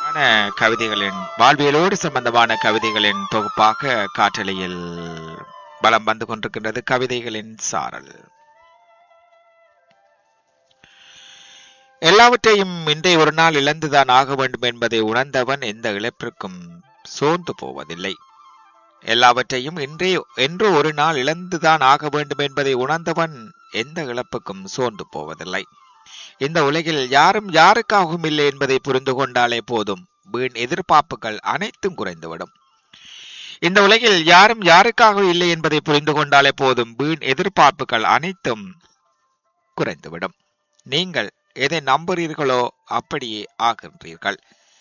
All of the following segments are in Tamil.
கவிதைகளின் வாழ்வியலோடு சம்பந்தமான கவிதைகளின் தொகுப்பாக காற்றலையில் பலம் வந்து கொண்டிருக்கின்றது கவிதைகளின் சாரல் எல்லாவற்றையும் இன்றைய ஒரு நாள் இழந்துதான் ஆக வேண்டும் என்பதை உணர்ந்தவன் எந்த இழப்பிற்கும் சோர்ந்து போவதில்லை எல்லாவற்றையும் இன்றே என்று ஒரு நாள் இழந்துதான் ஆக வேண்டும் என்பதை உணர்ந்தவன் எந்த இழப்புக்கும் சோர்ந்து போவதில்லை இந்த உலகில் யாரும் யாருக்காகவும் இல்லை என்பதை புரிந்து கொண்டாலே போதும் வீண் எதிர்பார்ப்புகள் அனைத்தும் குறைந்துவிடும் இந்த உலகில் யாரும் யாருக்காக இல்லை என்பதை புரிந்து கொண்டாலே போதும் வீண் எதிர்பார்ப்புகள் அனைத்தும் குறைந்துவிடும் நீங்கள் எதை நம்புறீர்களோ அப்படியே ஆகின்றீர்கள்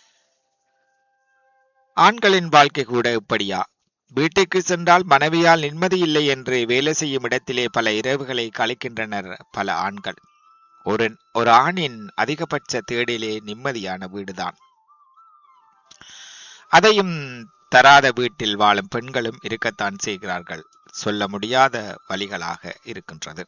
ஆண்களின் வாழ்க்கை கூட இப்படியா வீட்டுக்கு சென்றால் மனைவியால் நிம்மதி இல்லை என்று வேலை செய்யும் இடத்திலே பல இரவுகளை கழிக்கின்றனர் பல ஆண்கள் ஒரு ஒரு ஆணின் அதிகபட்ச தேடிலே நிம்மதியான வீடுதான் அதையும் தராத வீட்டில் வாழும் பெண்களும் இருக்கத்தான் செய்கிறார்கள் சொல்ல முடியாத வழிகளாக இருக்கின்றது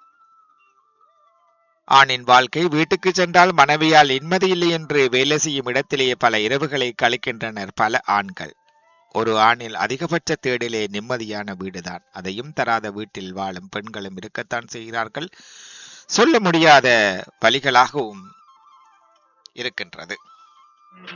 ஆணின் வாழ்க்கை வீட்டுக்கு சென்றால் மனைவியால் நிம்மதி இல்லை என்று வேலை செய்யும் இடத்திலேயே பல இரவுகளை கழிக்கின்றனர் பல ஆண்கள் ஒரு ஆணில் அதிகபட்ச தேடிலே நிம்மதியான வீடுதான் அதையும் தராத வீட்டில் வாழும் பெண்களும் இருக்கத்தான் செய்கிறார்கள் சொல்ல முடியாத வழிகளாகவும் இருக்கின்றது